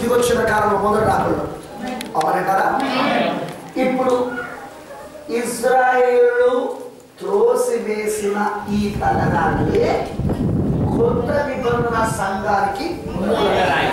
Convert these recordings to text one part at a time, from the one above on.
వచ్చిన కారణం మొదటి రాకుండా అవునంటారా ఇప్పుడు ఇజ్రాయేలు త్రోసివేసిన ఈ తలరాలే కొత్త నిబంధన సంఘానికి మూలరాయి.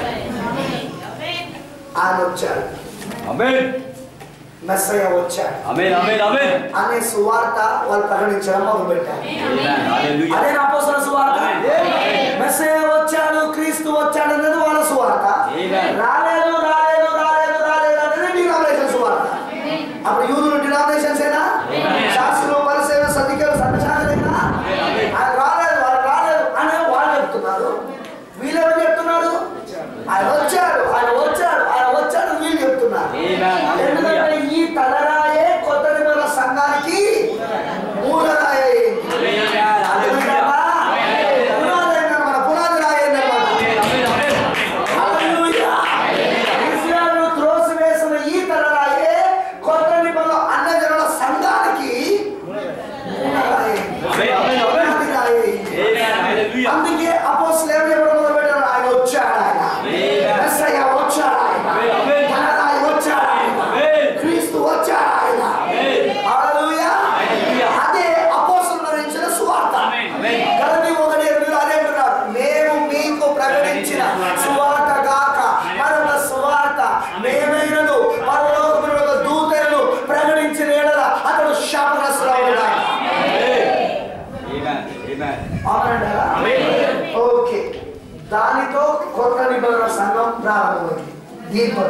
ఆయన వచ్చాడు ఆమేన్ మెస్సయ్య వచ్చాడు ఆమేన్ ఆమేన్ ఆమేన్ అనే సువార్త వాళ్ళు ప్రకటించడం మొదలుపెట్టారు ఆమేన్ హల్లెలూయా అదే నా అపోస్తల సువార్త ఆమేన్. మెస్సయ్య వచ్చాడు క్రీస్తు వచ్చాడు అనేది వాళ్ళ సువార్త ఆమేన్. రాలేదు రాలేదు రాలేదు రాలేదు అనేది డినామినేషన్ సువార్త అప్పుడు యూదులు డినామినేషన్స్ ఏనా ఆమేన్. శాస్త్రులు పరిసేన సతికలు సంఘశాఖలేనా ఆయన రాలేదు వాళ్ళు రాలేదు అని వాళ్ళు చెప్తున్నారు వీళ్ళు ఎవరు చెప్తున్నారు ఆయన వచ్చాడు ఆయన వచ్చాడు ఆయన వచ్చాడు వీళ్ళు చెప్తున్నారు ఆమేన్ హల్లెలూయా ఎందుకంటే ఈ తలరాయే కొత్త నిబంధన సంఘానికి మూలరాయి అయింది. ఆమేన్ హల్లెలూయా పునాది అయిందన్నమాట, మన పునాది రాయి అయిందన్నమాట. ఆమేన్ ఆమేన్ హల్లెలూయా. ఇస్రాయేలు త్రోసివేసిన ఈ తలరాయే కొత్త నిబంధన అన్నజనుల సంఘానికి మూలరాయి అయింది. ఆమేన్ ఆమేన్ ఆమేన్ పునాది రాయి అయింది. ఆమేన్ హల్లెలూయా అందుకే అపోస్తులు ఏం చెప్పడం మొదలుపెట్టారు? ఆయన వచ్చాడు ఆయన. ఆమేన్. మెస్సయ్య వచ్చాడు ఆయన. ఆమేన్, ఆమేన్. తలరాయి వచ్చాడు ఆయన. ఆమేన్. క్రీస్తు వచ్చాడు ఆయన. ఆమేన్. హల్లెలూయా. హల్లెలూయా. అదే అపోస్తులు నడిచిన సువార్త ఆమేన్. గలతీ ఒకటి ఎనిమిదిలో అదే అంటున్నారు మేము మీకు ప్రకటించిన సువార్త గాక మరొక సువార్త మేమైనను పరలోకమున ఒక దూతను ప్రకటించిన ఎడల అతడు శాపగ్రస్తుడవుతాడు ఆమేన్ ఆమేన్ అవునంటారా ఓకే దానితో కొత్త నిబంధన సంఘం ప్రారంభమైంది దీంతో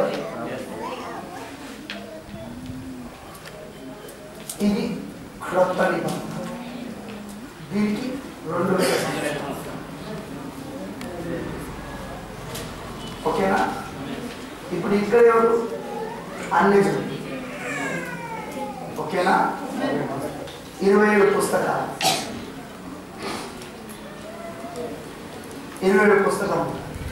ఇది క్రొత్త నిబంధన దీనికి రెండు వేల సంవత్సరాలు. ఓకేనా ఇప్పుడు ఇక్కడ ఎవరు అన్ని ఓకేనా ఇరవై ఏడు పుస్తకాలు ఇరవై ఏడు పుస్తకం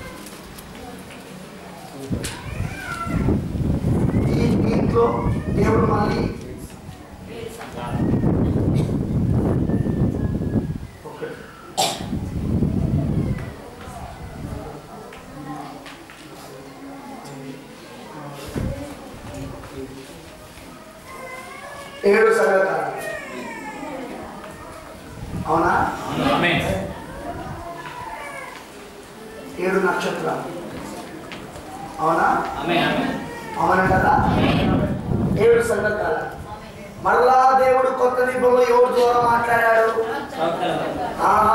ఈ దీంట్లో దేవుడు మళ్ళీ ఓకే ఏడు సంగతాలు అవునా ఆమేన్ ఏడు నక్షత్రాలు అవునా ఆమేన్ ఆమేన్ అవునంటారా ఏడు సంగతాలు మరలా దేవుడు కొత్త నిబంధనలో ఎవరి ద్వారా మాట్లాడాడు ఆహా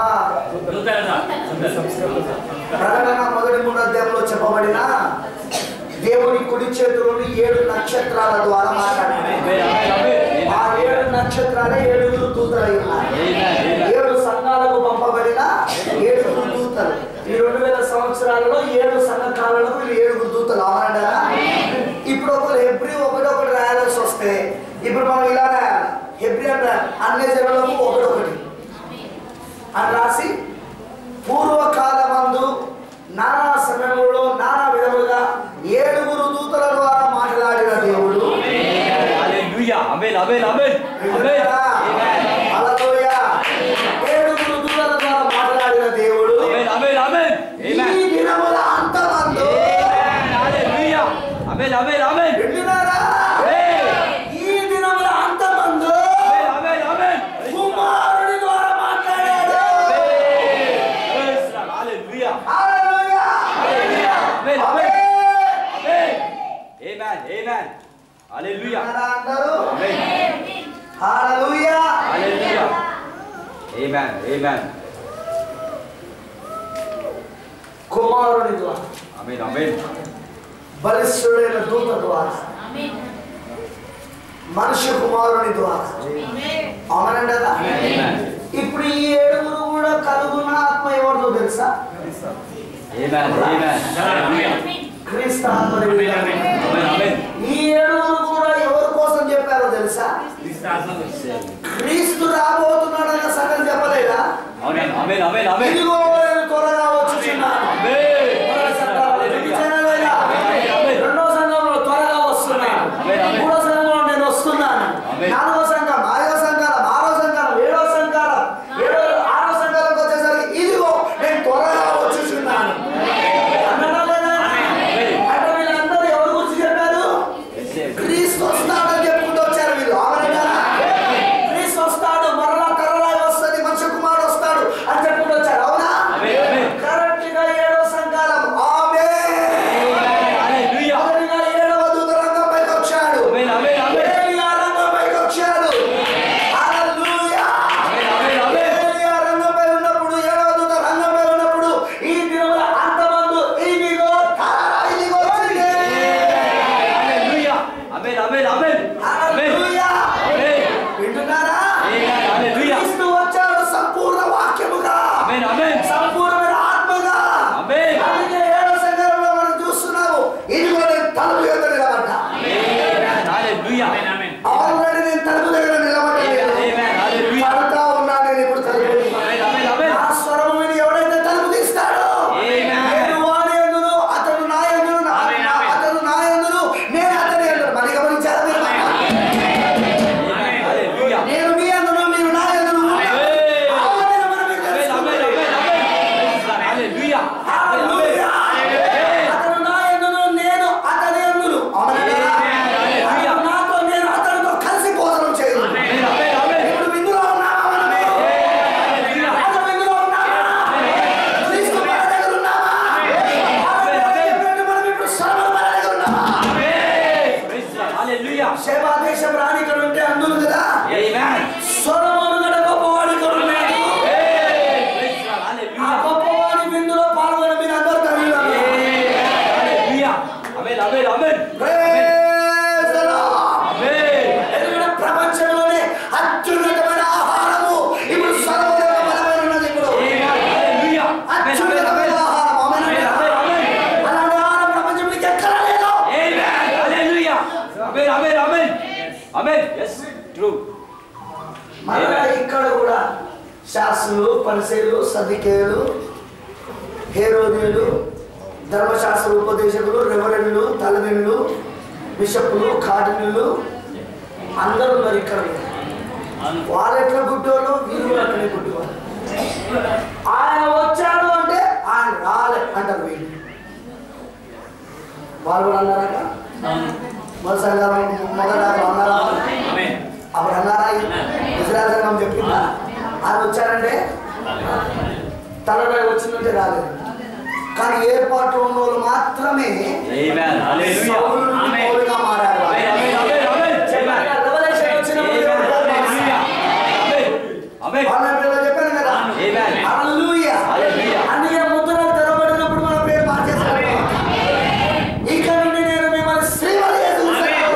ప్రకటన మొదటి మూడు అధ్యాయంలో చెప్పబడిన దేవుని కుడి చేతులని ఏడు నక్షత్రాల ద్వారా మాట్లాడాడు ఆమేన్ ఆమేన్ ఆ ఏడు నక్షత్రాలే ఏడుగురు దూతలై ఉన్నాయి ఆమేన్ ఏడు సంఘాలకు పంపబడిన ఏడుగురు దూతలు ఈ రెండు వేల సంవత్సరాలలో ఏడు సంఘకాలలో వీళ్ళు ఏడుగురు దూతలు అవునంటారా ఇప్పుడు ఒకరు హెబ్రి ఒకటి ఒకటి రాయాల్సి వస్తే ఇప్పుడు మనం ఇలా రాయాలి హెబ్రి అంటే అన్ని జనులకు ఒకటి ఒకటి అని రాసి పూర్వకాలమందు నానా సమయంలో నానా విధములుగా ఏడుగురు దూతల ద్వారా మాట్లాడిన దేవుడు హల్లెలూయా ఆమేన్ ఆమేన్ ఆమేన్ ఆమేన్ ఆమేన్ హల్లెలూయా. ఏడుగురు దూతల ద్వారా మాట్లాడిన దేవుడు ఆమేన్ ఆమేన్ ఆమేన్ ఈ ఆమేన్ దినముల అంతమందు హల్లెలూయా ఆమేన్ ఆమేన్ ఆమేన్ వింటున్నారా? ఆమేన్ ఈ దినముల అంతమందు ఆమేన్ ఆమేన్ కుమారుని ద్వారా మాట్లాడాడు హల్లెలూయా హల్లెలూయా. ఆమేన్ ఆమేన్ ఆమేన్. ఆమేన్ ఆమేన్ ఆమేన్ హల్లెలూయా విన్నారా అందరూ? ఆమేన్ హల్లెలూయా. హల్లెలూయా ఆమేన్ ఆమేన్ కుమారుని ద్వారా ఆమేన్ ఆమేన్ బలిష్ఠుడైన దూత ద్వారా మనుష్య కుమారుని ద్వారా అవునంటారా ఆమేన్ ఇప్పుడు ఈ ఏడుగురు కూడా కలుగున్న ఆత్మ ఎవరిదో తెలుసా ఆమేన్ ఆమేన్ క్రీస్తు ఆత్మ దేవుడు. ఆమేన్ ఆమేన్ ఈ ఏడుగురు కూడా ఎవరి కోసం చెప్పారో తెలుసా క్రీస్తు రాబోతున్నాడన్న సంగతి చెప్పలేదా ఆమేన్ ఆమేన్ ఆమేన్ ఆమేన్ ఇదిగో నేను త్వరగా వచ్చుచున్నాను ఆమేన్ మొదటి సంఘంలో చూపించానా లేదా? రెండో సంఘంలో త్వరగా వస్తున్నాను ఆమేన్, ఆమేన్. మూడో సంఘంలో నేను వస్తున్నాను ఆమేన్. నాలుగో సంఘం ఐదో సంఘాలం ఆరో సంఘాలం ఏడో సంఘాలం ఏడో ఆరో సంఘాలకు వచ్చేసరికి ఇదిగో నేను త్వరగా వచ్చుచున్నాను అన్నాడా లేదా? అంటే శేబా దేశం రాని ఇక్కడ ఉంటే అందును కదా Amen. సొలొమోను గడ గొప్పవాడు ఇక్కడ ఉన్నాడు Hey, praise God. ఆ Hallelujah. గొప్పవాడి విందులో పాల్గొని మీరు అందరూ తల్లిదండ్రులు. Hallelujah. Amen, amen, amen. Praise the Lord. Amen. ఎందుకంటే ప్రపంచంలోనే అత్యున్నతమైన ఆహారము ఇప్పుడు సర్వదేవ బలమైన ఉన్నది ఇప్పుడు Amen. Hallelujah. Amen, amen, అత్యున్నతమైన amen. ఆహారం ఆమేన్ Amen, అంటారా? amen, amen. అలాంటి ఆహారం ప్రపంచంలో ఎక్కడా లేదు Amen. Hallelujah. Amen, amen, amen. Amen. Yes, true. మరలా ఇక్కడ కూడా శాస్త్రులు పరిశీలు సదికేయులు హేరోదీయులు ధర్మశాస్త్ర ఉపదేశకులు రెవరెండ్లు తలదిన్లు బిషప్పులు కాటినులు అందరూ ఉన్నారు ఇక్కడ వాళ్ళు ఎట్లా గుడ్డోళ్ళు వీళ్ళు కూడా అట్లనే గుడ్డివాళ్ళు ఆయన వచ్చాడు అంటే ఆయన రాలే అంటారు వీళ్ళు వాళ్ళు కూడా అన్నారట మొదటి సంఘం మొదట అన్నారా Amen. అప్పుడు అన్నారా ఇజ్రాయల్ సంఘం చెప్పిందా ఆయన వచ్చారంటే తలపై వచ్చిందంటే రాలేదు కానీ ఏర్పాటు ఉన్న వాళ్ళు మాత్రమే Amen. Hallelujah. సౌలు నుండి Amen. పౌలుగా మారారు Amen, amen, amen, amen. చెప్పాను కదా, రెవల్యూషన్ వచ్చినప్పుడు Amen. దేవుడు పౌలు Hallelujah. Amen. Amen. వాళ్ళ పేరు చెప్పాను కదా Amen. హల్లెలూయా Hallelujah. అందుకే ముద్రలు తెరబడినప్పుడు మన పేరు మార్చేస్తాను ఇక నుండి నేను మిమ్మల్ని శ్రీమతిగా చూస్తాను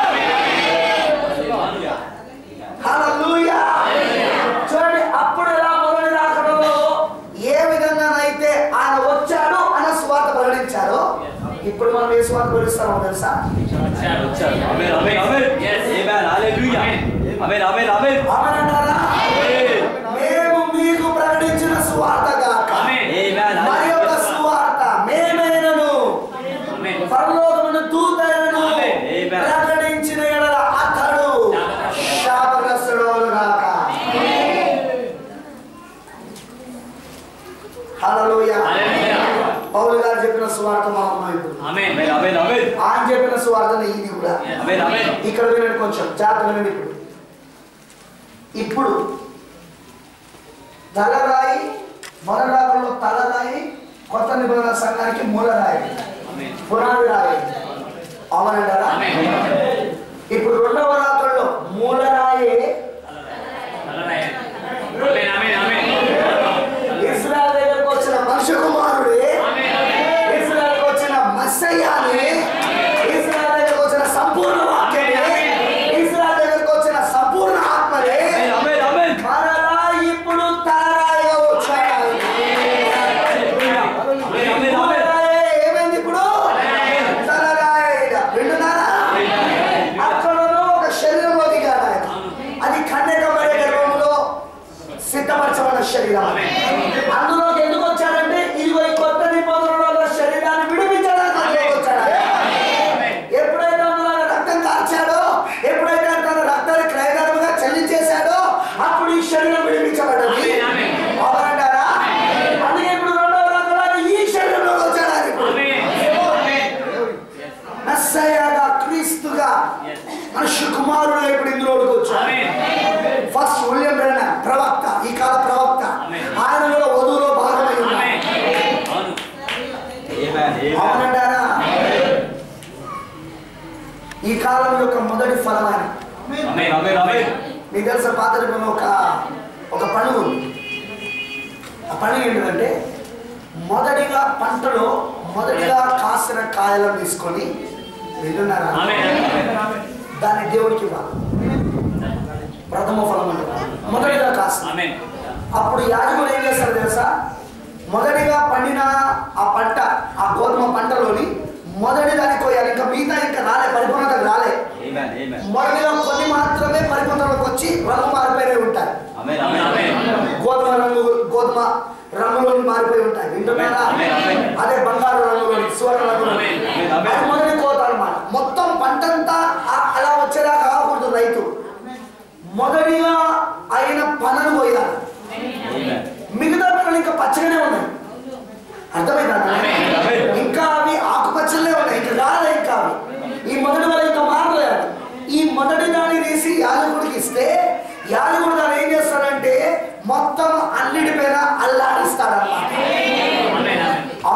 హల్లెలూయా చూడండి అప్పుడు ఎలా మొదటి రాకడంలో ఏ విధంగానైతే ఆయన వచ్చాడు అన్న స్వార్థ ప్రకటించారో ఇప్పుడు మనం ఏ స్వార్థ ప్రకటిస్తామో తెలుసా Amen, amen, amen. Amen. Hallelujah. Amen, amen, amen. అవునంటారా Amen. మేము మీకు ప్రకటించిన స్వార్థ గాక Amen. మరి యొక్క స్వార్థ మేమైనను పరలోకమున దూతైనను Amen. ప్రకటించిన ఎడల అతడు శాపగ్రస్తుడవును గాక హల్లెలూయా పౌలు గారు చెప్పిన సువార్త మనం ఉన్నాం ఇప్పుడు Amen, amen, amen. ఆయన చెప్పిన సువార్తనే ఇది కూడా Amen, amen. ఇక్కడ వినండి కొంచెం జాగ్రత్త వినండి ఇప్పుడు ఇప్పుడు తలరాయి మొదలాగంలో తలరాయి కొత్త నిబంధన సంఘానికి మూలరాయి Amen. పునాది రాయి అవునంటారా ఇప్పుడు రెండవ రాకల్లో మూలరాయి ఇస్రాయల్ దగ్గరకు వచ్చిన మనుష్య కుమారుడే ఇస్రాయల్కి వచ్చిన మస్సయ్యాని ఇస్రాయల్ దగ్గరకు వచ్చిన సంపూర్ణ వాక్యమే ఇస్రాయల్ దగ్గరకు వచ్చిన సంపూర్ణ ఆత్మనే Amen, amen, amen. మరలా ఇప్పుడు తలరాయిగా వచ్చాడు Hallelujah. Amen, amen, amen. మూలరాయి ఏమైంది ఇప్పుడు తలరాయిగా వింటున్నారా అక్కడలో ఒక శరీరంలో దిగాడు ఆయన అది కన్యకబడే గర్భంలో సిద్ధపరచబడిన శరీరం అందులోకి ఎందుకు వచ్చాడంటే ఇదిగో ఈ కొత్త నిబంధనలో ఉన్న శరీరాన్ని విడిపించడానికి అందులోకి వచ్చాడు ఆయన. ఎప్పుడైతే అందులో ఆయన రక్తం కార్చాడో ఎప్పుడైతే ఆయన తన రక్తాన్ని క్రయధర్మగా చెల్లించేశాడో అప్పుడు ఈ శరీరం విడిపించబడ్డది అవునంటారా అందుకే ఇప్పుడు రెండవ రకంలో ఈ శరీరంలోకి వచ్చాడు ఆయన ఇప్పుడు మెస్సయ్యగా క్రీస్తుగా మనుష్య కుమారుడుగా ఇప్పుడు ఇందులోకి వచ్చాడు ఫస్ట్ విలియం బ్రెనన్ ప్రవక్త ఈ కాల ప్రవక్త ఆయన కూడా వధువులో భాగమై ఉన్నాడు Amen, amen. అవునంటారా ఈ కాలం యొక్క మొదటి ఫలమైన Amen, amen, amen. మీకు తెలుసా పాత నిబంధనలో ఒక ఒక పండుగ ఉంది ఆ పండుగ ఏంటంటే మొదటిగా పంటలో మొదటిగా కాసిన కాయలను తీసుకొని వింటున్నారా దాన్ని దేవుడికి ఇవ్వాలి ప్రథమ ఫలం అంటారు మొదటిగా కాసిన అప్పుడు యాజకుడు ఏం చేస్తారు తెలుసా మొదటిగా పండిన ఆ పంట ఆ గోధుమ పంటలోని మొదటి దాన్ని కోయాలి ఇంకా మిగతా ఇంకా రాలే పరిపూర్ణతకు రాలే Amen, amen. మొదటిగా కొన్ని మాత్రమే పరిపూర్ణతకు వచ్చి రంగు మారిపోయి ఉంటాయి Amen, amen, amen. గోధుమ రంగు గోధుమ రంగులోని మారిపోయి ఉంటాయి వింటున్నారా ఆమేన్, ఆమేన్. అదే బంగారు రంగులోని సువర్ణ రంగులోని ఆమేన్, ఆమేన్. అది మొదటి కోత అన్నమాట మొత్తం పంటంతా ఆ- అలా వచ్చేలాగా కాకూడదు రైతు మొదటిగా అయిన పనులు పోయాలి Amen. మిగతా పనులు ఇంకా పచ్చగానే ఉన్నాయి అర్థమైందా ఆమేన్, ఆమేన్. ఇంకా అవి ఆకుపచ్చలే ఉన్నాయి ఇంకా రాలే ఇంకా అవి ఈ మొదటి వల్ల ఇంకా మారలేదు ఈ మొదటి దాన్ని తీసి యాజకుడికి ఇస్తే యాజకుడు దాన్ని ఏం చేస్తాడంటే మొత్తం అన్నిటి పైన అల్లాడిస్తాడన్నమాట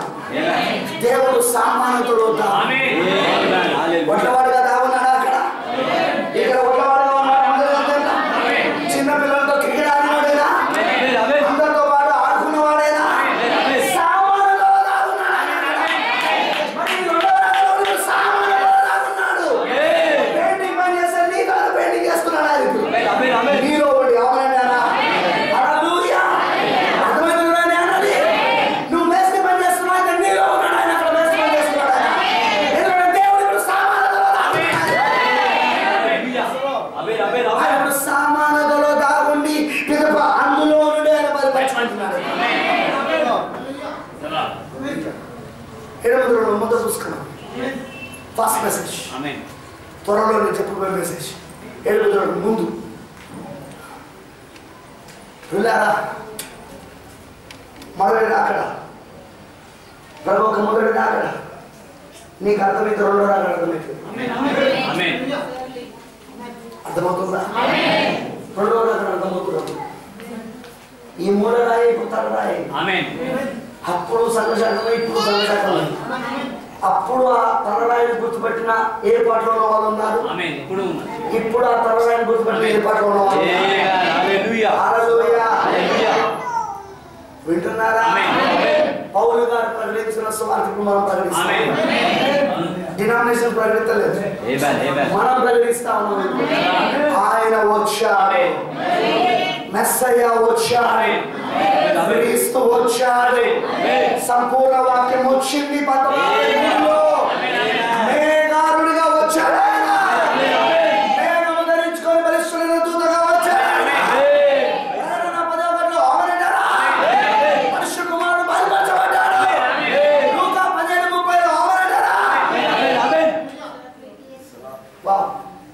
దేవుడు సామాన్యతో ఒట్టవాడుగా దాగున్నాడా అక్కడ ఇక్కడ ఒట్టవాడుగా ఉన్నాడు అందరూ అంతేనా? చిన్న పిల్లలతో క్రికెట్ ఆడినవాడేనా అందరితో పాటు ఆడుకున్నవాడేనా సామాన్యులో దాగున్నాడా మరి రెండో రకంలో సామాన్యులో దాగున్నాడు పెయింటింగ్ పని చేస్తే నీ కాదు పెయింటింగ్ చేస్తున్నాడు ఆయన ఇప్పుడు నీలో ఉండి అవునంటారా హల్లెలూయా అర్థమైంది చూడండి అన్నది నువ్వు మేస్త్రి పని చేస్తున్నావు అయితే నీలో ఉన్నాడు ఆయన అక్కడ మేస్త్రి పని చేస్తున్నాడు ఆయన ఎందుకంటే దేవుడు ఇప్పుడు సామాన్యులో దాగున్నాడు ఆయన ఇప్పుడు సామాన్యులో దాగుండి పిదప అందులో నుండి ఆయన బయటపడుతున్నాడు ఎనిమిది రెండు ముందు చూసుకున్నాం ఫస్ట్ మెసేజ్ త్వరలో నేను చెప్పబోయే మెసేజ్ ఎనిమిది రెండు ముందు వెళ్ళారా మొదటి అక్కడ ప్రభు ఒక మొదటి అక్కడ నీకు అర్థమైతే రెండో రాక అర్థమైతే అర్థమవుతుందా రెండో రాక అర్థమవుతున్నప్పుడు ఈ మూల రాయి ఇప్పుడు తల రాయి అప్పుడు సంఘశాఖమే ఇప్పుడు సంఘశాఖమే అప్పుడు ఆ తలరాయిని గుర్తుపెట్టిన ఏ పాటలో ఉన్న వాళ్ళు ఉన్నారు ఇప్పుడు ఇప్పుడు ఆ తలరాయిని గుర్తుపెట్టిన ఏ పాటలో ఉన్న వాళ్ళు ఉన్నారు? హల్లెలూయా. వింటున్నారా పౌలు గారు ప్రకటించిన స్వార్థకు మనం ప్రకటిస్తాం డినామినేషన్ ప్రకటించలేదు మనం ప్రకటిస్తా ఉన్నాం ఆయన వచ్చాడు మెస్సయ్య వచ్చాడు క్రీస్తు వచ్చాడు సంపూర్ణ వాక్యం వచ్చింది పద్నాలుగులో మేఘారుడిగా వచ్చాడు ఆయన. మేఘము ధరించుకొని బలిష్ఠులైన దూతగా వచ్చాడు ఆయన. ప్రకటన పదో గంటలో ఆమరంటారా? మనుష్య కుమారుడు బయలుపరచబడ్డాడు. లూకా పదిహేను ముప్పైలో ఆమరంటారా? వావ్.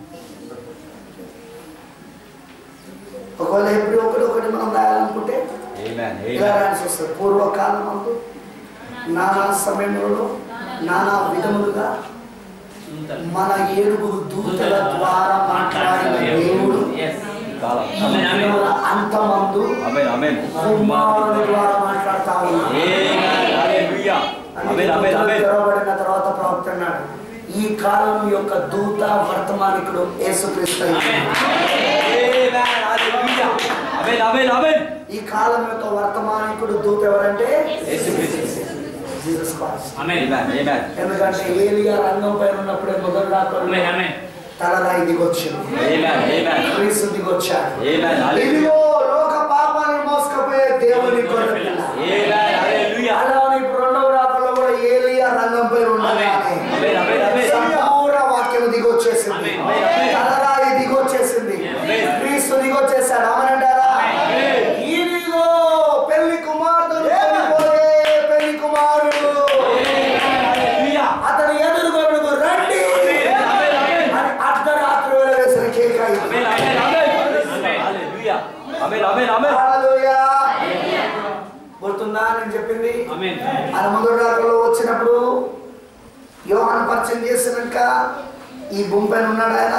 ఒకవేళ ఎప్పుడు ఒకటి ఒకటి మనం రాయాలనుకుంటే ఇలా రాయాల్సి వస్తుంది పూర్వకాలం అందు నానా సమయంలో నానా విధములుగా మన ఏడుగురు దూతల ద్వారా మాట్లాడిన దేవుడు దినముల అంతమందు కుమారుని ద్వారా మాట్లాడుతా ఉన్నాడు తెరవబడిన తర్వాత ప్రవక్త అన్నాడు ఈ కాలం యొక్క దూత వర్తమానికుడు యేసుక్రీస్తు ఈ కాలం యొక్క వర్తమానికుడు దూత ఎవరంటే జీసస్ క్రైస్ట్ ఎందుకంటే ఏలియా రంగం పైన ఉన్నప్పుడే మొదలు రాకుండా తలరాయి దిగొచ్చాడు క్రీస్తు దిగొచ్చాడు ఇదిగో లోక పాపాలను మోసుకపోయే దేవుని గొర్రె పిల్ల అలానే ఇప్పుడు రెండవ రాకలో కూడా ఏలియా రంగం పైన ఉండగానే సంపూర్ణ వాక్యం దిగొచ్చేసింది తలరాయి దిగొచ్చేసింది క్రీస్తు దిగొచ్చేసాడు అవునంటారా ఇదిగో పెళ్లి కుమార్తెలు కొనిపోయే పెళ్లి కుమారుడు అతని ఎదురుగొడుగు రండి అని అర్ధరాత్రి వేళ వేసిన కేక ఇది. హల్లెలూయా. గుర్తుందా నేను చెప్పింది ఆయన ముందు రాకలో వచ్చినప్పుడు యోహాన్ పరిచయం చేసినాక ఈ భూమి పైన ఉన్నాడు ఆయన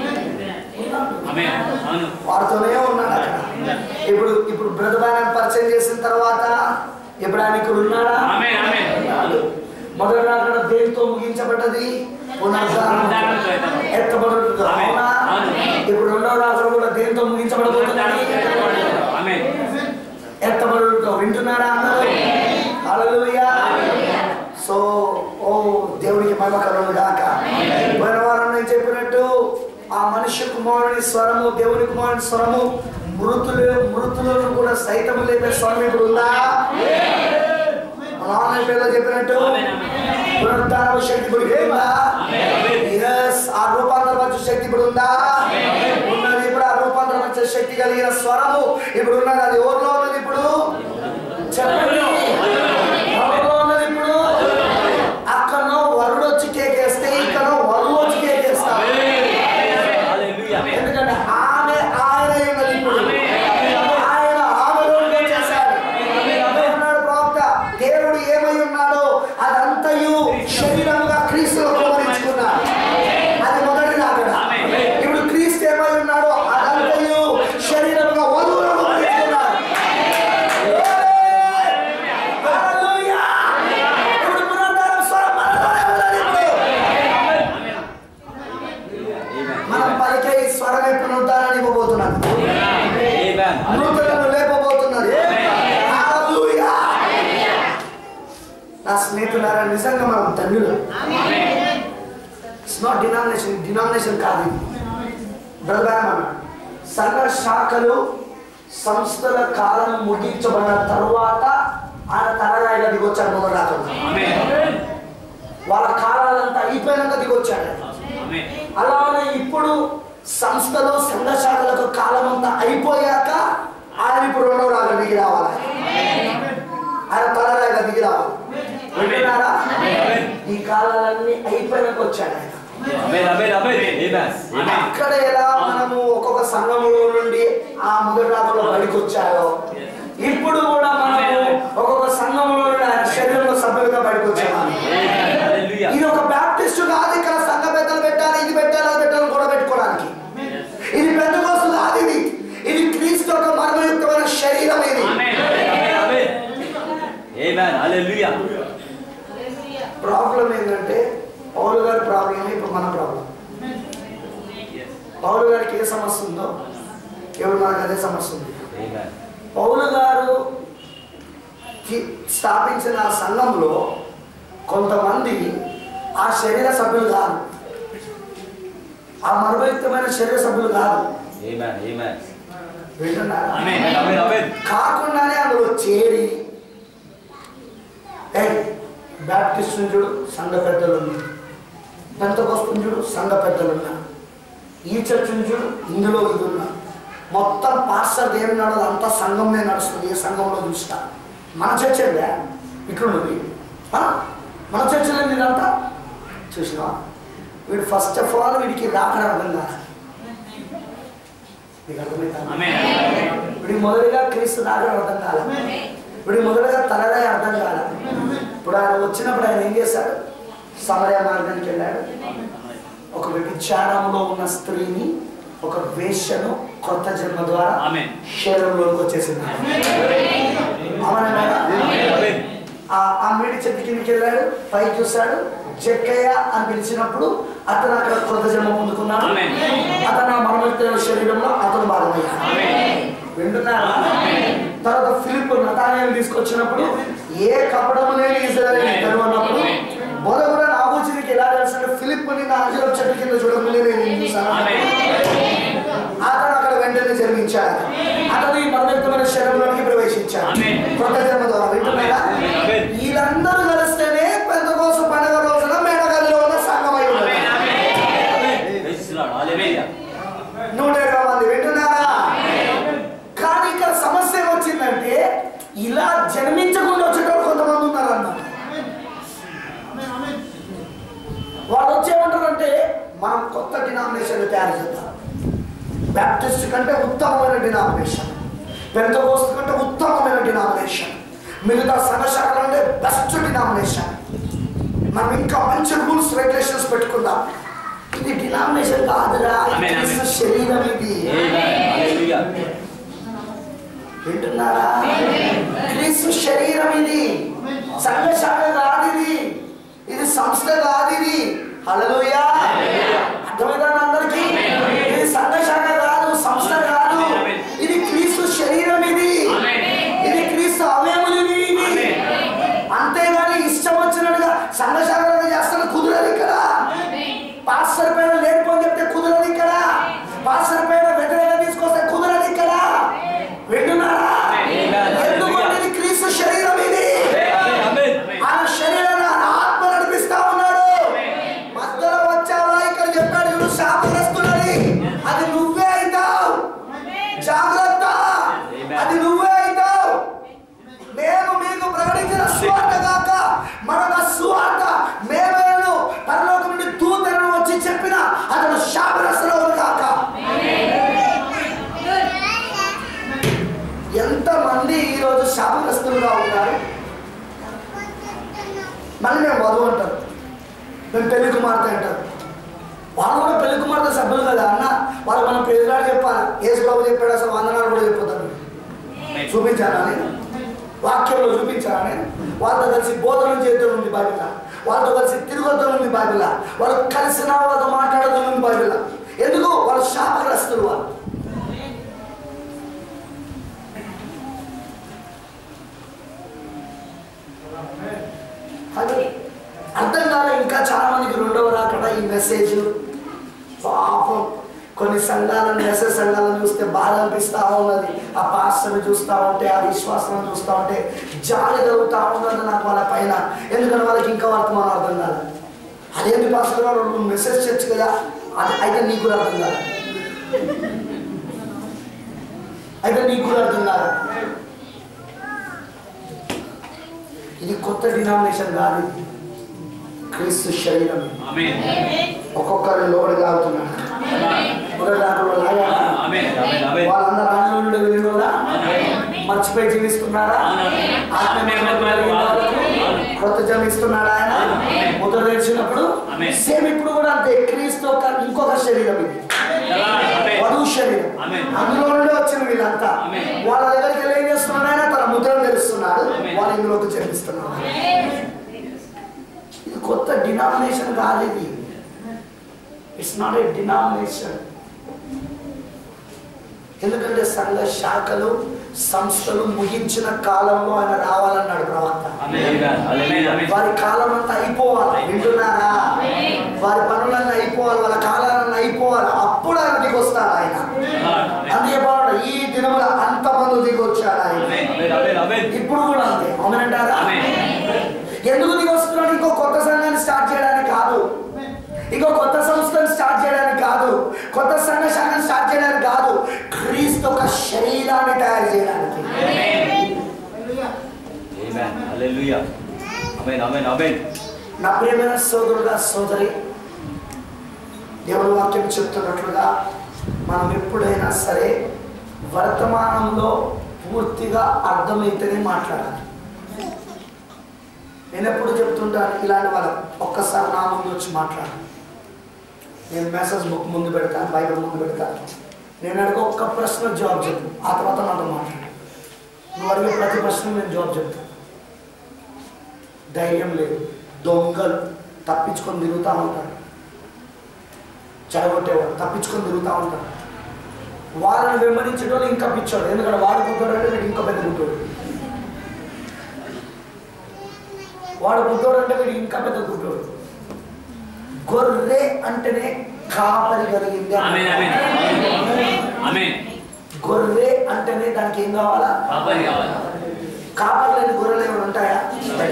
వాడితోనే ఉన్నాడు అక్కడ ఇప్పుడు ఇప్పుడు బ్రతబాయన పరిచయం చేసిన తర్వాత ఇప్పుడు ఆయన ఇక్కడ ఉన్నాడా ఉన్నాడు. మొదటి రాకడ దేనితో ముగించబడ్డది పునరుద్ధానం ఎత్తబడుతుంది అవునా ఇప్పుడు రెండవ రాకడ కూడా దేనితో ముగించబడబోతున్నది ఎత్తబడుతో వింటున్నారా అందరూ హల్లెలూయా సో ఓ దేవుడికి మహిమ కలుగును గాక పోయిన వారం నేను చెప్పినట్టు ఆ మనుష్య కుమారుని స్వరము దేవుని కుమారుని స్వరము మృతులు మృతులను కూడా సైతం లేపే స్వరం ఇప్పుడు ఉందా ఆన్లైన్ పేరులో చెప్పినట్టు పునరుద్ధాన శక్తి ఇప్పుడు ఉందా Yes, ఆ రూపాంతరపరచు శక్తి ఇప్పుడు ఉందా ఉన్నది ఇప్పుడు ఆ రూపాంతరపరచే శక్తి కలిగిన స్వరము ఇప్పుడు ఉన్నది అది ఎవరిలో ఉన్నది ఇప్పుడు చెప్పండి ఎవరిలో ఉన్నది ఇప్పుడు అక్కడనో వరుడు వచ్చి కేకేస్తే ఇక్కడో వరుడు వచ్చి కేకేస్తా ఎందుకంటే ఆమె ఆయన ఉన్నది ఇప్పుడు ఆయన ఆమెలో చేశాడు అన్నాడు ప్రవక్త దేవుడు ఏమై ఉన్నాడో అదంతయు శరీరముగా క్రీస్తులో కుమరించుకున్నాడు అది మొదటి రాకడ ఇప్పుడు క్రీస్తు ఏమై ఉన్నాడో అదంతయు శరీరముగా వధువులో కుమరించుకున్నాడు హల్లెలూయా! నా స్నేహితులారా నిజంగా మనం ధన్యులు ఇట్స్ నాట్ డినామినేషన్ డినామినేషన్ కాదు బ్రదర్ అన్నాడు సంఘ శాఖలు సంస్థల కాలం ముగించబడిన తరువాత ఆయన తలరాయిగా దిగొచ్చాడు మొదలు రాకుండా వాళ్ళ కాలాలంతా అయిపోయినాక దిగొచ్చాడు అలానే ఇప్పుడు సంస్థలు సంఘ శాఖలకు కాలం అంతా అయిపోయాక ఆయన ఇప్పుడు రెండవ రాగా దిగి రావాలి ఆయన తలరాయిగా దిగి రావాలి వింటున్నారా ఈ కాలాలన్నీ అయిపోయినాక వచ్చాడు ఆయన Amen, amen, amen. Amen. Amen. అక్కడ ఎలా మనము ఒక్కొక్క సంఘములో నుండి ఆ మొదటి రాకలో బయటకు వచ్చారో ఇప్పుడు కూడా మనము ఒక్కొక్క సంఘములో నుండి ఆయన శరీరంలో సభ్యులుగా బయటకు వచ్చాము Amen. Hallelujah. ఇది ఒక బ్యాప్టిస్ట్ కాదు ఇక్కడ సంఘ పెద్దలు పెట్టాలి ఇది పెట్టాలి అది పెట్టాలి కూడా పెట్టుకోవడానికి ఇది పెద్ద కోసం కాదు ఇది ఇది క్రీస్తు యొక్క మర్మయుక్తమైన శరీరం ఇది Amen, amen. Amen. Hallelujah. Problem ఏంటంటే పౌలు గారి ప్రాబ్లం ఇప్పుడు మన ప్రాబ్లం పౌలు గారికి ఏ సమస్య ఉందో ఎవరు మనకు అదే సమస్య ఉంది Amen. పౌలు గారు కి- స్థాపించిన ఆ సంఘంలో కొంతమంది ఆ శరీర సభ్యులు కాదు ఆ మర్మయుక్తమైన శరీర సభ్యులు కాదు Amen. Amen. వింటున్నారా Amen. Amen. Amen. కాకుండానే అందులో చేరి ఏ బ్యాప్టిస్ట్ చూడు సంఘ పెద్దలు ఉన్నారు పెంతకొస్తుంది చూడు సంఘ పెద్దలు ఉన్నారు ఈ చర్చ్ చూడు ఇందులో ఇది ఉన్నారు మొత్తం పాస్టర్ ఏమి నడదు అంతా సంఘంలో నడుస్తుంది ఏ సంఘంలో చూస్తా మన చర్చ ఏందా ఇట్లుండదు ఆ? మన చర్చలో ఇదంతా చూసినా వీడు ఫస్ట్ ఆఫ్ ఆల్ వీడికి రాకడం అర్థం కాదు మీకు అర్థమవుతా Amen. ఇప్పుడు మొదటిగా క్రీస్తు రాకడం అర్థం కాల ఇప్పుడు మొదటగా తలరాయి అర్థం కాల ఇప్పుడు ఆయన వచ్చినప్పుడు ఆయన ఏం చేశాడు సమరయ మార్గానికి వెళ్ళాడు ఒక వ్యభిచారంలో ఉన్న స్త్రీని ఒక వేశ్యను కొత్త జన్మ ద్వారా Amen. శరీరంలోకి వచ్చేసింది అవునన్నారా? Amen. ఆ ఆ మీడి చెట్టు కిందకి వెళ్ళాడు పైకి చూశాడు జక్కయ్య అని పిలిచినప్పుడు అతను అక్కడ కొత్త జన్మ పొందుకున్నాడు Amen. అతను ఆ మరణోత్తర శరీరంలో అతను భాగమయ్యాడు Amen. వింటున్నారా తర్వాత ఫిలిప్ నతానియలు తీసుకొచ్చినప్పుడు ఏ కపడము లేని ఇజ్రాయేల్ ఇద్దరు అన్నప్పుడు మొదట కూడా నాబూచినికి ఎలా తెలుసు ఫిలిప్ ని నా అంజలం చెట్టు కింద చూడకుండా నేను ఏం చూశాను అతను అక్కడ వెంటనే జన్మించాడు అతను ఈ మరణయుక్తమైన శరీరంలోనికి ప్రవేశించాడు Amen. కొత్త జన్మ ద్వారా వింటున్నారా Amen. వీళ్ళందరూ కలిస్తేనే పెద్ద కోసం పండుగ రోజున మేడగదిలో ఉన్న సంఘమై ఉన్నది Praise the Lord. Hallelujah. నూట ఇరవై మంది వింటున్నారా కానీ ఇక్కడ సమస్య ఏమొచ్చిందంటే ఇలా జన్మించకుండా వచ్చేటప్పుడు కొంతమంది ఉన్నారు అన్నమాట వాళ్ళు వచ్చేమంటారంటే మనం కొత్త డినామినేషన్ తయారు చేద్దాం బ్యాప్టిస్ట్ కంటే ఉత్తమమైన డినామినేషన్ పెంతకోస్తు కంటే ఉత్తమమైన డినామినేషన్ మిగతా సంఘశాఖలు అంటే బెస్ట్ డినామినేషన్ మనం ఇంకా మంచి రూల్స్ రెగ్యులేషన్స్ పెట్టుకుందాం ఇది డినామినేషన్ కాదురా ఇది Amen, amen. క్రీస్తు శరీరం ఇది Amen. Hallelujah. వింటున్నారా క్రీస్తు శరీరం ఇది సంఘశాఖ కాదు ఇది ఇది సంస్థ కాదు ఇది హల్లెలూయా అర్థమైందా అందరికి ఇది సంఘశాఖ కాదు సంస్థ కాదు ఇది క్రీస్తు శరీరం ఇది ఇది క్రీస్తు అవయములు ఇవి ఇవి అంతేగాని ఇష్టం వచ్చినట్టుగా సంఘశాఖలుగా చేస్తాను కుదరదు ఇక్కడ పాస్టర్ పైన లేనిపోని చెప్తే కుదరదు ఇక్కడ పాస్టర్ పైన వ్యతిరేకంగా తీసుకొస్తే కుదరదు ఇక్కడ వింటున్నారా ఎందుకంటే ఇది క్రీస్తు శరీరం ఇది Amen. Amen. ఆయన శరీరాన్ని ఆయన ఆత్మ నడిపిస్తా ఉన్నాడు మధ్యలో వచ్చావా ఇక్కడ చెప్పాడు చూడు శాపగ్రస్తులని అది నువ్వే అవుతావు జాగ్రత్త అది నువ్వే అవుతావు మేము మీకు ప్రకటించిన సువార్త కాక మరొక సువార్త మేమేను పరలోకం నుండి దూతలను వచ్చి చెప్పిన అతను శాపగ్రస్తులు కాక ఎంతమంది ఈరోజు శాపగ్రస్తులుగా ఉన్నారు మళ్ళీ మేము వధువు అంటారు మేము పెళ్లి కుమార్తె అంటారు వాళ్ళు కూడా పెళ్లి కుమార్తె సభ్యులు కదా అన్న వాళ్ళు మనం పెళ్ళినాడు చెప్పాలి ఏసు బాబు చెప్పాడు అసలు వందనాలు కూడా చెప్పొద్దాం చూపించానా నేను వాక్యంలో చూపించానా నేను వాళ్ళతో కలిసి బోధన చేయడం ఉంది బైబిల్ వాళ్ళతో కలిసి తిరగొద్దం ఉంది బైబిల్ వాళ్ళు కలిసిన వాళ్ళతో మాట్లాడడం ఉంది బైబిల్ ఎందుకు వాళ్ళు శాపగ్రస్తులు వాళ్ళు అది అర్థం కాలే ఇంకా చాలా మందికి రెండవ రాకడ ఈ మెసేజ్ పాపం కొన్ని సంఘాలను మెసేజ్ సంఘాలను చూస్తే బాధ అనిపిస్తూ ఉన్నది ఆ పాస్టర్ని చూస్తూ ఉంటే ఆ విశ్వాసం చూస్తూ ఉంటే జాలి కలుగుతూ ఉన్నది నాకు వాళ్ళ పైన ఎందుకంటే వాళ్ళకి ఇంకా వర్తమానం అర్థం కాదు అదేంటి పాస్టర్ గారు నువ్వు మెసేజ్ చేయొచ్చు కదా అది అయితే నీకు కూడా అర్థం కాదు అయితే నీకు కూడా అర్థం కాదు ఇది కొత్త డినామినేషన్ కాదు ఇది. క్రీస్తు శరీరం ఆమేన్ ఒక్కొక్కరు లోపలి కాగుతున్నాడు మొదటి దాంట్లో లాగా ఆమేన్ ఆమేన్ ఆమేన్ వాళ్ళందరూ రాజుల నుండి వెళ్ళినోరా మర్చిపోయి జీవిస్తున్నారా కొత్త జన్మిస్తున్నాడు ఆయన ముద్ర తెరిచినప్పుడు ఆమేన్. సేమ్ ఇప్పుడు కూడా అంతే క్రీస్తు ఒక ఇంకొక శరీరం ఇది ఆమేన్ వధువు శరీరం ఆమేన్. అందులో నుండి వచ్చిన వీళ్ళంతా ఆమేన్. వాళ్ళ దగ్గరికి వెళ్ళి ఏం చేస్తున్నాడు ఆయన తన ముద్రను తెలుస్తున్నాడు ఆమేన్. వాళ్ళు ఇందులోకి జన్మిస్తున్నాడు ఇది కొత్త డినామినేషన్ కాదు ఇది ఇట్స్ నాట్ ఏ డినామినేషన్ ఎందుకంటే సంఘ శాఖలు సంస్థలు ముగించిన కాలంలో ఆయన రావాలన్నాడు ప్రవక్త ఆమేన్ ఆమేన్ ఆమేన్ వారి కాలం అంతా అయిపోవాలి వింటున్నారా వారి పనులన్నీ అయిపోవాలి వాళ్ళ కాలాలన్నీ అయిపోవాలి అప్పుడు ఆయన దిగొస్తాడు ఆయన అందుకే బాగుండు ఈ దినముల అంతమంది దిగొచ్చాడు ఆయన ఆమేన్ ఆమేన్ ఆమేన్ ఇప్పుడు కూడా అంతే అవునంటారా ఆమేన్ ఎందుకు దిగొస్తున్నాడు ఇంకో కొత్త సంఘాన్ని స్టార్ట్ చేయడానికి కాదు ఇంకో కొత్త సంస్థను స్టార్ట్ చేయడానికి కాదు కొత్త సంఘ శాఖను స్టార్ట్ చేయడానికి కాదు క్రీస్తు ఒక శరీరాన్ని తయారు చేయడానికి ఆమేన్ హల్లెలూయా ఆమేన్ ఆమేన్ ఆమేన్ నా ప్రియమైన సోదరుడా సోదరి దేవుని వాక్యం చెప్తున్నట్లుగా మనం ఎప్పుడైనా సరే వర్తమానంలో పూర్తిగా అర్థమైతేనే మాట్లాడాలి నేను ఎప్పుడు చెప్తుంటాను ఇలాంటి వాళ్ళ ఒక్కసారి నా ముందు వచ్చి మాట్లాడు నేను మెసేజ్ బుక్ ముందు పెడతాను బైబిల్ ముందు పెడతాను నేను అడిగే ఒక్క ప్రశ్న జవాబు చెప్పు ఆ తర్వాత నాతో మాట్లాడు నువ్వు అడిగే ప్రతి ప్రశ్న నేను జవాబు చెప్తాను ధైర్యం లేదు దొంగలు తప్పించుకొని తిరుగుతూ ఉంటారు చెడగొట్టేవాడు తప్పించుకొని తిరుగుతూ ఉంటారు వాళ్ళని వెంబడించేటోళ్ళు ఇంకా పిచ్చోడు ఎందుకంటే వాడు గుడ్డోడు అంటే వీడు ఇంకా పెద్ద గుడ్డోడు వాడు గుడ్డోడు అంటే వీడు ఇంకా పెద్ద గుడ్డోడు గొర్రె అంటేనే కాపరి కలిగింది ఆమేన్ ఆమేన్ ఆమేన్ గొర్రె అంటేనే దానికి ఏం కావాలా కాపరి కావాలి కాపరి లేని గొర్రెలు ఏమైనా ఉంటాయా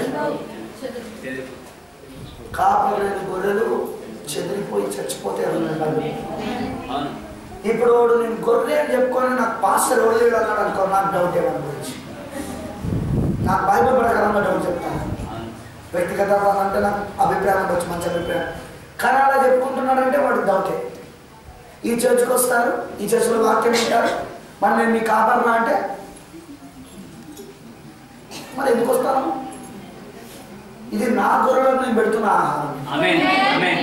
కాపరి లేని గొర్రెలు చెదిరిపోయి చచ్చిపోతే ఎవరు అవును ఇప్పుడు వాడు నేను గొర్రె అని చెప్పుకొని నాకు పాస్టర్ ఎవరు అన్నాడు అనుకో నాకు డౌట్ ఏమని గురించి నాకు బైబిల్ ప్రకారంగా డౌట్ చెప్తాను అవును వ్యక్తిగతంగా అంటే నాకు అభిప్రాయం ఉండొచ్చు మంచి అభిప్రాయం కానీ అలా చెప్పుకుంటున్నాడంటే వాడు డౌటే ఈ చర్చ్కి వస్తారు ఈ చర్చ్లో వాక్యం వింటారు మరి నేను మీ కాపర్నా అంటే మరి ఎందుకు వస్తాను ఇది నా గొర్రెలకు నేను పెడుతున్న ఆహారం ఆమేన్ ఆమేన్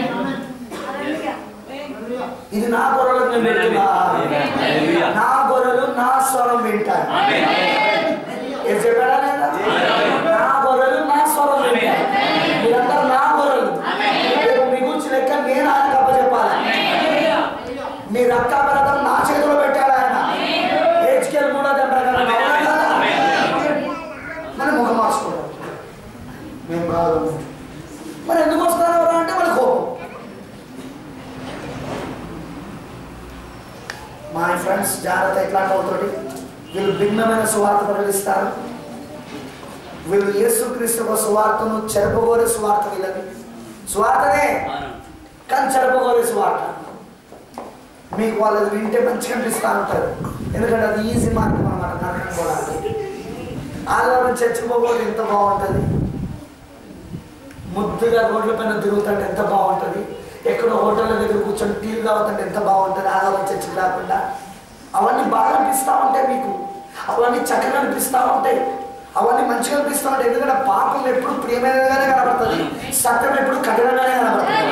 ఇది నా గొర్రెలకు నేను పెడుతున్న ఆహారం హల్లెలూయా నా గొర్రెలు నా స్వరం వింటారు ఆమేన్ ఏం చెప్పాడా లేదా? నా గొర్రెలు నా స్వరం వింటారు మీరందరూ నా గొర్రెలు రేపు మీ గురించి లెక్క నేను ఆయన కప్ప చెప్పాలి మీ రక్తాపరతం నా చేతిలో పెట్టాడు ఆయన హెచ్కేల్ కూడా ప్రకారం అవునా కదా? మరి ముఖం మార్చుకోవడం మేము కాదు మరి ఎందుకు వస్తారు ఎవరు అంటే మన కోపం మా ఫ్రెండ్స్ జాగ్రత్త ఎట్లాంటి అవుతుంది వీళ్ళు భిన్నమైన సువార్త ప్రకటిస్తారు వీళ్ళు యేసుక్రీస్తు ఒక సువార్తను చెరపగోరే సువార్త వీళ్ళది సువార్తనే అవును కానీ చెరపగోరే సువార్త మీకు వాళ్ళది వింటే మంచిగా అనిపిస్తూ ఉంటారు ఎందుకంటే అది ఈజీ మార్గం అన్నమాట నరకం కూడా ఆదివారం చర్చికి పోతే ఎంత బాగుంటుంది ముద్దుగా రోడ్ల పైన తిరుగుతుంటే ఎంత బాగుంటుంది ఎక్కడో హోటళ్ళ దగ్గర కూర్చొని టీలు తాగుతుంటే ఎంత బాగుంటుంది ఆదివారం చర్చికి రాకుండా అవన్నీ బాగా అనిపిస్తూ ఉంటాయి మీకు అవన్నీ చక్కగా అనిపిస్తూ ఉంటాయి అవన్నీ మంచిగా అనిపిస్తూ ఉంటాయి ఎందుకంటే పాపం ఎప్పుడు ప్రియమైనదిగానే కనబడుతుంది సత్యం ఎప్పుడు కఠినంగానే కనబడుతుంది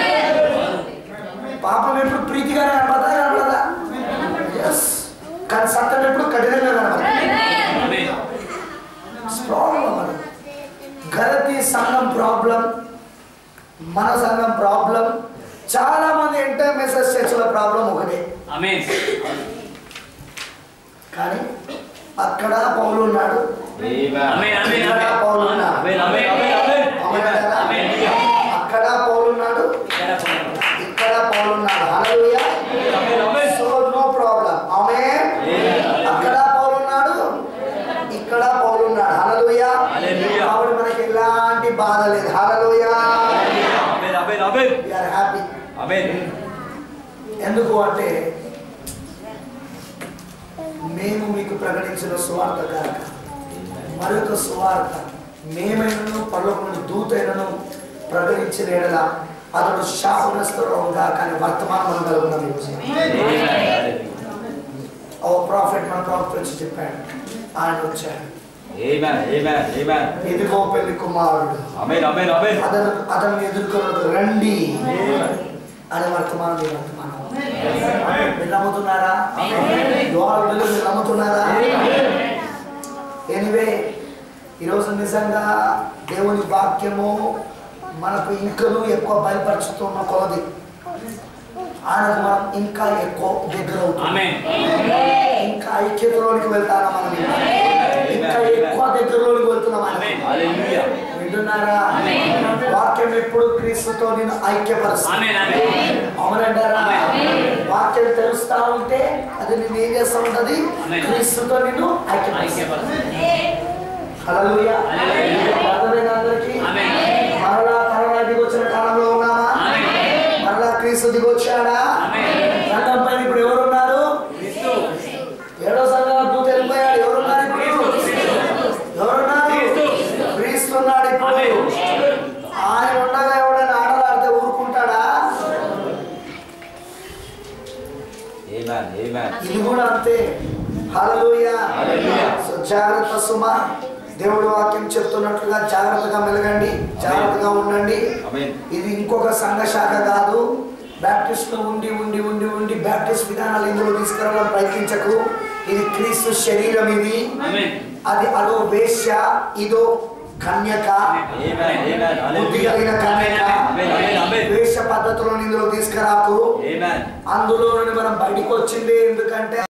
పాపం ఎప్పుడు ప్రీతిగానే కనబడతా కనబడదా ఎస్ కానీ సత్యం ఎప్పుడు కఠినంగా కనబడుతుంది ఆమేన్ ప్రాబ్లం అది గలతీ సంఘం ప్రాబ్లం మన సంఘం ప్రాబ్లం చాలా మంది ఇంటర్ మెసేజ్ చర్చల ప్రాబ్లం ఒకటే ఆమేన్ కానీ అక్కడ పౌలు ఉన్నాడు ఆమేన్ ఆమేన్ ఇక్కడ పౌలు ఉన్నాడు ఆమేన్ ఆమేన్ ఆమేన్ ఆమేన్ మనకి ఎలాంటి బాధ లేదు hallelujah Amen. Amen. Amen. We are happy Amen. ఎందుకు అంటే మేము మీకు ప్రకటించిన సువార్త కాక మరొక సువార్త మేమైనను పర్లోకమైన దూతైనను ప్రకటించిన ఎడల అతడు శాపగ్రస్తుడుగా కానీ వర్తమానం కలుగున్నది Amen. ఓ ప్రాఫిట్ మన ప్రాఫిట్ వచ్చి చెప్పాడు ఆయన వచ్చాడు Amen. Amen. Amen. ఇదిగో పెళ్లి కుమారుడు Amen. Amen. Amen. అతను అతన్ని ఎదుర్కొన్నది రండి అని వర్తమానం ఈ వర్తమానం మీరు నమ్ముతున్నారా లోహాల వెలుగు మీరు నమ్ముతున్నారా ఎనివే ఈరోజు నిజంగా దేవుని వాక్యము మనకు ఇంకనూ ఎక్కువ బయలుపరుచుతున్న కొలది ఆయనకు మనం ఇంకా ఎక్కువ దగ్గర అవుతాం Amen. ఇంకా ఐక్యతలోనికి వెళ్తారా మనం ఇంకా ఎక్కువ దగ్గరలోనికి వెళ్తున్నాం ఆయన Hallelujah. వింటున్నారా వాక్యం ఎప్పుడు క్రీస్తుతో నేను ఐక్యపరుస్తాను అవునంటారా వాక్యం తెలుస్తా ఉంటే అది నేను ఏం చేస్తా ఉంటది Amen. క్రీస్తుతో నేను ఐక్యపరుస్తాను హల్లెలూయా అర్థమైందా అందరికీ Amen. మరలా కరోనా దిగొచ్చిన కాలంలో ఉన్నామా మరలా క్రీస్తు దిగొచ్చాడా సంఘం పైన ఇప్పుడు ఎవరు ఉన్నారు ఏడో సంఘం దూత వెళ్ళిపోయాడు ఎవరున్నారు ఇప్పుడు ఎవరున్నారు క్రీస్తు ఉన్నాడు ఇప్పుడు ఆయన ఉండగా ఎవడైనా ఆడలాడితే ఊరుకుంటాడా Amen. Amen. ఇది కూడా అంతే హల్లెలూయా హల్లెలూయా. సో జాగ్రత్త సుమ దేవుడు వాక్యం చెప్తున్నట్లుగా జాగ్రత్తగా మెలగండి జాగ్రత్తగా ఉండండి Amen. ఇది ఇంకొక సంఘ శాఖ కాదు బ్యాప్టిస్ట్ లో ఉండి ఉండి ఉండి ఉండి బ్యాప్టిస్ట్ విధానాలు ఇందులో తీసుకురావడం ప్రయత్నించకు ఇది క్రీస్తు శరీరం ఇది Amen. అది అదో వేశ్య ఇదో కన్యక Amen. Amen. బుద్ధి Hallelujah. కలిగిన కన్యక Amen. Amen. Amen. వేష పద్ధతులను ఇందులో తీసుకురాకు Amen. అందులో నుండి మనం బయటికి వచ్చింది ఎందుకంటే